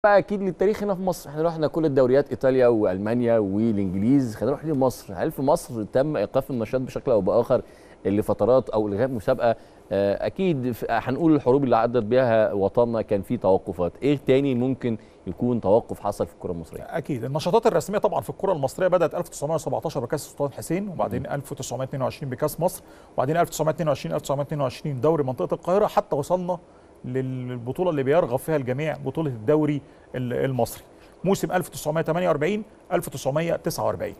بقى اكيد للتاريخ هنا في مصر احنا رحنا كل الدوريات ايطاليا والمانيا والانجليز خلينا نروح لمصر هل في مصر تم ايقاف النشاط بشكل او باخر لفترات او الغاء مسابقه آه، اكيد ف- هنقول الحروب اللي عدت بيها وطننا كان في توقفات ايه تاني ممكن يكون توقف حصل في الكره المصريه اكيد النشاطات الرسميه طبعا في الكره المصريه بدات 1917 بكاس السلطان حسين وبعدين 1922 بكاس مصر وبعدين 1922 1922 دوري منطقه القاهره حتى وصلنا للبطوله اللي بيرغب فيها الجميع بطوله الدوري ال- المصري موسم 1948 1949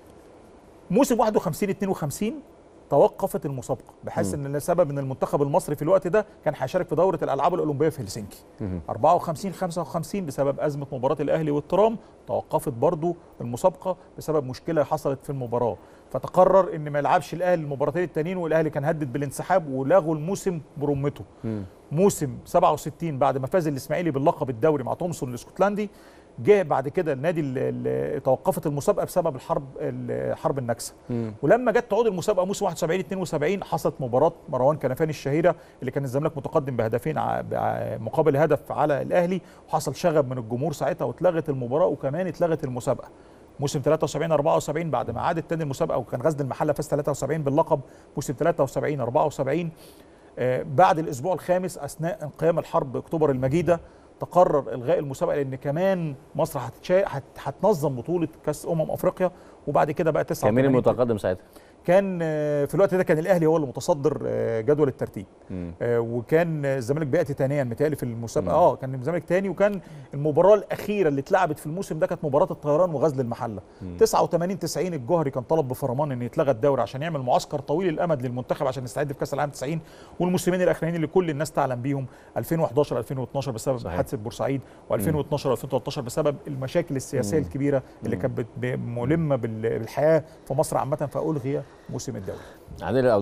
موسم 51 52 توقفت المسابقه بحيث ان لسبب ان المنتخب المصري في الوقت ده كان هيشارك في دوره الالعاب الاولمبيه في هلسنكي 54 55 بسبب ازمه مباراه الاهلي والترام توقفت برضو المسابقه بسبب مشكله حصلت في المباراه فتقرر ان ما يلعبش الاهلي المباراتين التانيين والاهلي كان هدد بالانسحاب ولغوا الموسم برمته موسم 67 بعد ما فاز الاسماعيلي باللقب الدوري مع تومسون الاسكتلندي جه بعد كده النادي اللي توقفت المسابقه بسبب الحرب ال- حرب النكسه ولما جت تعود المسابقه موسم 71 72 حصلت مباراه مروان كنفاني الشهيره اللي كان الزمالك متقدم بهدفين ع- ع- مقابل هدف على الاهلي وحصل شغب من الجمهور ساعتها واتلغت المباراه وكمان اتلغت المسابقه موسم 73 74 بعد ما عادت تاني المسابقه وكان غزل المحله فاز 73 باللقب موسم 73 74 آه، بعد الاسبوع الخامس اثناء انقيام الحرب اكتوبر المجيده تقرر الغاء المسابقه لان كمان مصر هتشا... هت... هتنظم بطوله كاس امم افريقيا وبعد كده بقى 89 كان مين المتقدم ساعتها كان آه، في الوقت ده كان الاهلي هو اللي متصدر آه، جدول الترتيب مم. آه، وكان الزمالك بياتي ثانيا متهيألي في المسابقه اه كان الزمالك ثاني وكان المباراه الاخيره اللي اتلعبت في الموسم ده كانت مباراه الطيران وغزل المحله 89 90 الجوهري كان طلب بفرمان ان يتلغى الدوري عشان يعمل معسكر طويل الامد للمنتخب عشان يستعد في كاس العالم 90 والموسمين الاخرين اللي كل الناس تعلم بيهم 2011 2012 بسبب صحيح. حادثه بورسعيد و2012 2013 بسبب المشاكل السياسيه الكبيره اللي كانت بت- ملمه بال- بالحياه في مصر عامه فالغي موسم الدوري عادل